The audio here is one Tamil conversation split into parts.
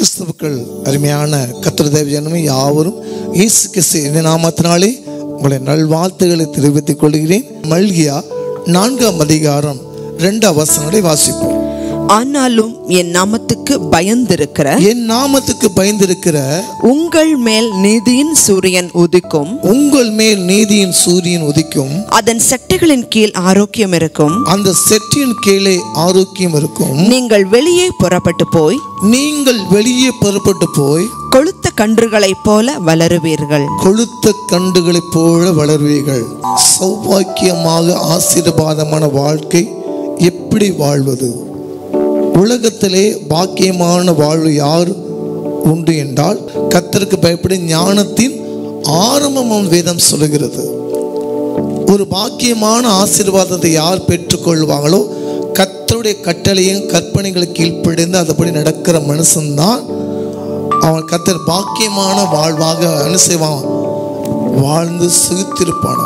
கிறிஸ்துவுக்கள் அருமையான கத்திர தேவஜனமே யாவரும் இயேசு கிறிஸ்து இந்த நாமத்தினாலே உங்களை நல்வாழ்த்துக்களை தெரிவித்துக் கொள்கிறேன் மல்கியா நான்காம் அதிகாரம் ரெண்டாம் வசனங்களை வாசிப்போம் ஆனாலும் என் நாமத்துக்கு பயந்திருக்கிற என் நாமத்துக்கு பயந்திருக்கிற உங்கள் மேல் நீதியின் சூரியன் உதிக்கும் உங்கள் மேல் நீதியின் சூரியன் உதிக்கும் அதன் செட்டைகளின் கீழ் ஆரோக்கியம் இருக்கும் அந்த செட்டியின் கீழே ஆரோக்கியம் இருக்கும் நீங்கள் வெளியே புறப்பட்டு போய் நீங்கள் வெளியே புறப்பட்டு போய் கொளுத்த கன்றுகளைப் போல வளருவீர்கள் கொளுத்த கண்டுகளைப் போல வளர்வீர்கள் சௌபாக்கியமாக ஆசீர்வாதமான வாழ்க்கை எப்படி வாழ்வது உலகத்திலே பாக்கியமான வாழ்வு யார் உண்டு என்றால் கத்தருக்கு பயப்படி ஞானத்தின் ஆரம்பமும் வேதம் சொல்லுகிறது ஒரு பாக்கியமான ஆசீர்வாதத்தை யார் பெற்றுக்கொள்வாங்களோ கத்தருடைய கட்டளையும் கற்பனைகளுக்கு கீழ்ப்படிந்து அதுபடி நடக்கிற மனுஷன்தான் அவன் கத்தர் பாக்கியமான வாழ்வாக அனுசைவான் வாழ்ந்து சுகித்திருப்பான்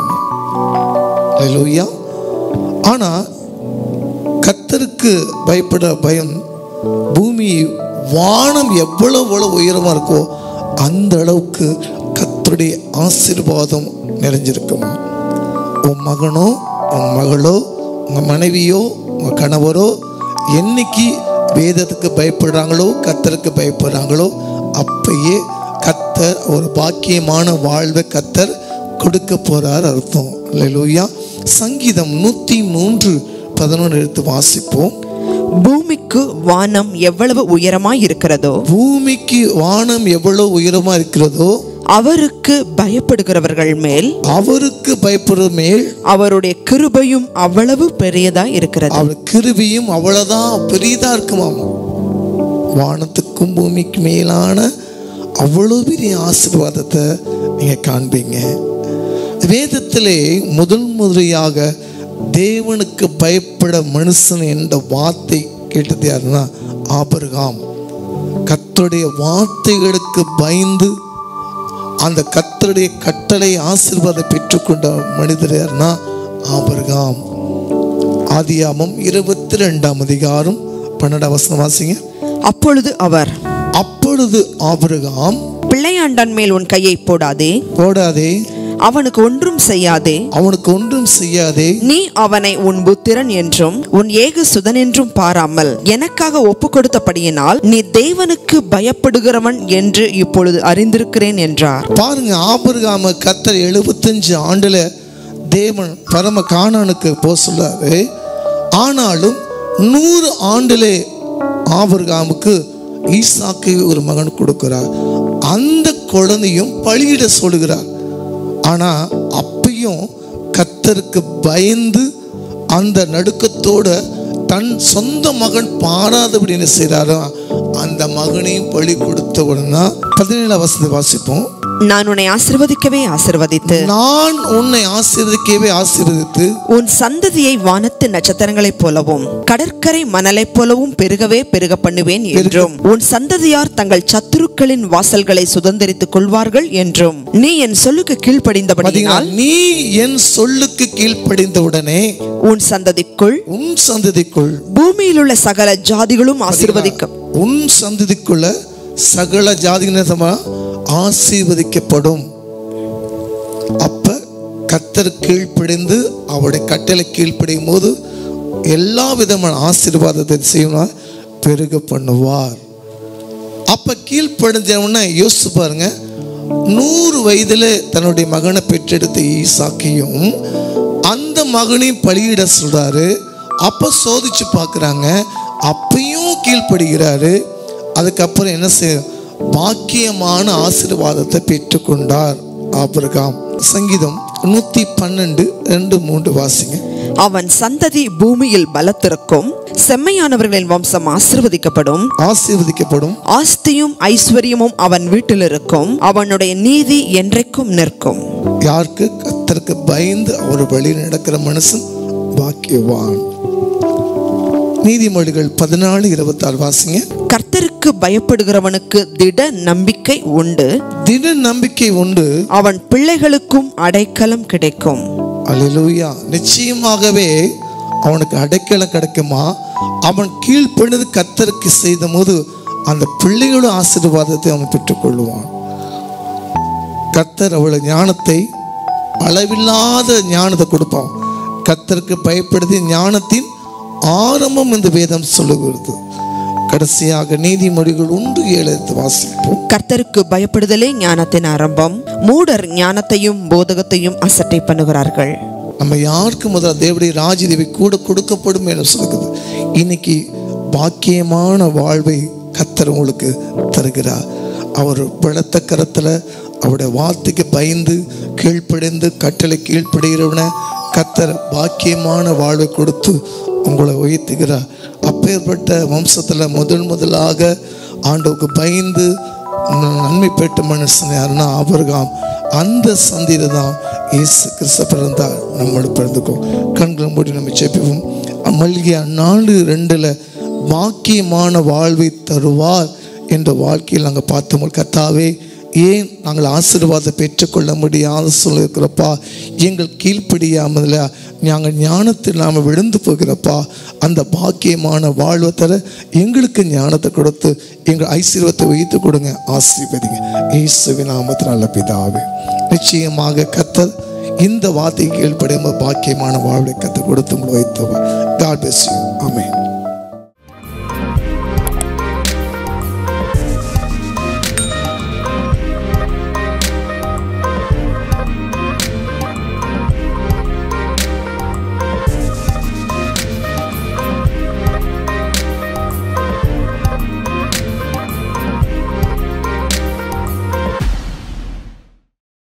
லூயா ஆனால் கத்தருக்கு பயப்பட பயம் பூமி வானம் எவ்வளவு எவ்வளவு உயரமாக இருக்கோ அந்த அளவுக்கு கத்தருடைய ஆசீர்வாதம் நிறைஞ்சிருக்குமா உன் மகனோ உன் மகளோ உங்கள் மனைவியோ உங்கள் கணவரோ என்னைக்கு வேதத்துக்கு பயப்படுறாங்களோ கத்தருக்கு பயப்படுறாங்களோ அப்பயே கத்தர் ஒரு பாக்கியமான வாழ்வை கத்தர் கொடுக்க போறார் அர்த்தம் லூயா சங்கீதம் நூற்றி மூன்று பதினொன்று எடுத்து வாசிப்போம் பூமிக்கு வானம் எவ்வளவு உயரமாய் இருக்கிறதோ பூமிக்கு வானம் எவ்வளவு உயரமா இருக்கிறதோ அவருக்கு பயப்படுகிறவர்கள் மேல் அவருக்கு பயப்படுற மேல் அவருடைய கிருபையும் அவ்வளவு பெரியதாய் இருக்கிறது அவர் கிருபியும் அவ்வளவுதான் பெரியதா இருக்குமாம் வானத்துக்கும் பூமிக்கு மேலான அவ்வளோ பெரிய ஆசீர்வாதத்தை நீங்க காண்பீங்க வேதத்திலே முதல் முறையாக தேவனுக்கு பயப்பட மனுஷன் என்ற வார்த்தை கேட்டது யாருன்னா ஆபரகாம் கத்தருடைய வார்த்தைகளுக்கு பயந்து அந்த கத்தருடைய கட்டளை ஆசீர்வாதம் பெற்றுக்கொண்ட மனிதர் யாருன்னா ஆபரகாம் ஆதியாமம் இருபத்தி ரெண்டாம் அதிகாரம் பன்னெண்டாம் வசனம் வாசிங்க அப்பொழுது அவர் அப்பொழுது ஆபிரகாம் பிள்ளையாண்டான் மேல் உன் கையை போடாதே போடாதே அவனுக்கு ஒன்றும் செய்யாதே அவனுக்கு ஒன்றும் செய்யாதே நீ அவனை உன் புத்திரன் என்றும் உன் ஏக சுதன் என்றும் பாராமல் எனக்காக ஒப்பு கொடுத்தபடியினால் நீ தேவனுக்கு பயப்படுகிறவன் என்று இப்பொழுது அறிந்திருக்கிறேன் என்றார் பாருங்க ஆபிரகாம கத்தர் எழுபத்தஞ்சு ஆண்டுல தேவன் பரம கானானுக்கு போக சொல்லாரு ஆனாலும் நூறு ஆண்டுலே ஆபிரகாமுக்கு ஈசாக்கு ஒரு மகன் கொடுக்கிறார் அந்த குழந்தையும் பலியிட சொல்லுகிறார் ஆனா அப்பையும் கத்தருக்கு பயந்து அந்த நடுக்கத்தோட தன் சொந்த மகன் பாராதபடி என்ன செய்கிறாரோ அந்த மகனையும் பலி கொடுத்த உடனே பதினேழாம் வசதி வாசிப்போம் நான் உன்னை ஆசிர்வதிக்கவே ஆசிர்வதித்து நான் உன்னை ஆசீர்வதிக்கவே ஆசீர்வதித்து உன் சந்ததியை வானத்து நட்சத்திரங்களைப் போலவும் கடற்கரை மணலைப் போலவும் பெருகவே பெருக பண்ணுவேன் என்றும் உன் சந்ததியார் தங்கள் சத்துருக்களின் வாசல்களை சுதந்திரித்துக் கொள்வார்கள் என்றும் நீ என் சொல்லுக்கு பாத்தீங்களா கீழ்ப்படிந்தபடியினால் நீ என் சொல்லுக்கு கீழ்ப்படிந்த உடனே உன் சந்ததிக்குள் உன் சந்ததிக்குள் பூமியில் உள்ள சகல ஜாதிகளும் ஆசீர்வதிக்க உன் சந்ததிக்குள்ள சகல ஜாதியினமா ஆசீர்வதிக்கப்படும் அப்ப கத்தர் கீழ்ப்படிந்து அவருடைய கட்டளை கீழ்ப்படியும் போது எல்லா விதமான ஆசீர்வாதத்தை செய்யணும் பெருக பண்ணுவார் அப்ப கீழ்ப்படிஞ்சவன யோசிச்சு பாருங்க நூறு வயதுல தன்னுடைய மகனை பெற்றெடுத்த ஈசாக்கையும் அந்த மகனையும் பலியிட சொல்றாரு அப்ப சோதிச்சு பார்க்குறாங்க அப்பையும் கீழ்ப்படுகிறாரு அதுக்கப்புறம் என்ன செய்ய பாக்கியமான ஆசீர்வாதத்தை பெற்றுக்கொண்டார் ஆபிரகாம் சங்கீதம் நூத்தி பன்னெண்டு ரெண்டு மூன்று வாசிங்க அவன் சந்ததி பூமியில் பலத்திருக்கும் செம்மையானவர்களின் வம்சம் ஆசிர்வதிக்கப்படும் ஆசீர்வதிக்கப்படும் ஆஸ்தியும் ஐஸ்வர்யமும் அவன் வீட்டில் இருக்கும் அவனுடைய நீதி என்றைக்கும் நிற்கும் யாருக்கு கத்தருக்கு பயந்து அவர் வழி நடக்கிற மனுஷன் பாக்கியவான் நீதிமொழிகள் பதினாலு இருபத்தாறு வாசிங்க கர்த்தருக்கு பயப்படுகிறவனுக்கு திட நம்பிக்கை உண்டு திட நம்பிக்கை உண்டு அவன் பிள்ளைகளுக்கும் அடைக்கலம் கிடைக்கும் அல்லேலூயா நிச்சயமாகவே அவனுக்கு அடைக்கலம் கிடைக்குமா அவன் கீழ்ப்படிந்து கத்தருக்கு செய்த போது அந்த பிள்ளைகளோட ஆசீர்வாதத்தை அவன் பெற்றுக்கொள்வான் கர்த்தர் அவளை ஞானத்தை அளவில்லாத ஞானத்தை கொடுப்பான் கர்த்தருக்கு பயப்படுத்தி ஞானத்தின் ஆரம்பம் இந்த வேதம் சொல்லுகிறது கடைசியாக நீதிமொழிகள் ஒன்று ஏழு எடுத்து வாசிப்போம் கர்த்தருக்கு பயப்படுதலே ஞானத்தின் ஆரம்பம் மூடர் ஞானத்தையும் போதகத்தையும் அசட்டை பண்ணுகிறார்கள் நம்ம யாருக்கு முதல்ல தேவடைய ராஜதேவி கூட கொடுக்கப்படும் என்று சொல்லுகிறது இன்னைக்கு பாக்கியமான வாழ்வை கத்தர் உங்களுக்கு தருகிறார் அவர் பலத்த கரத்தில் அவருடைய வார்த்தைக்கு பயந்து கீழ்ப்படைந்து கட்டளை கீழ்ப்படுகிறவனை கத்தர் பாக்கியமான வாழ்வை கொடுத்து உங்களை உயர்த்துகிறார் அப்பேற்பட்ட வம்சத்தில் முதல் முதலாக ஆண்டவுக்கு பயந்து நன்மை பெற்ற மனுஷன் யாருன்னா ஆபிரகாம் அந்த சந்தியில தான் இயேசு கிறிஸ்து பிறந்தார் நம்மளோட பிறந்துக்கும் கண்களை மூடி நம்ம செப்பிப்போம் மல்கியா நாலு ரெண்டுல பாக்கியமான வாழ்வை தருவார் என்ற வாழ்க்கையில் நாங்கள் பார்த்தோம் கத்தாவே ஏன் நாங்கள் ஆசீர்வாதம் பெற்றுக்கொள்ள முடியாத சொல்லியிருக்கிறப்பா எங்கள் கீழ்ப்படியாமல் நாங்கள் ஞானத்தில் நாம் விழுந்து போகிறப்பா அந்த பாக்கியமான வாழ்வை தர எங்களுக்கு ஞானத்தை கொடுத்து எங்கள் ஐஸ்வர்யத்தை வைத்து கொடுங்க ஆசீர்வதிங்க இயேசுவின் நாமத்தில் நல்ல பிதாவே நிச்சயமாக கத்தர் இந்த வார்த்தைக்கு கீழ்ப்படியும் பாக்கியமான வாழ்வை கத்தை கொடுத்து உங்களை வைத்தவர் காட் பிளஸ் யூ ஆமென்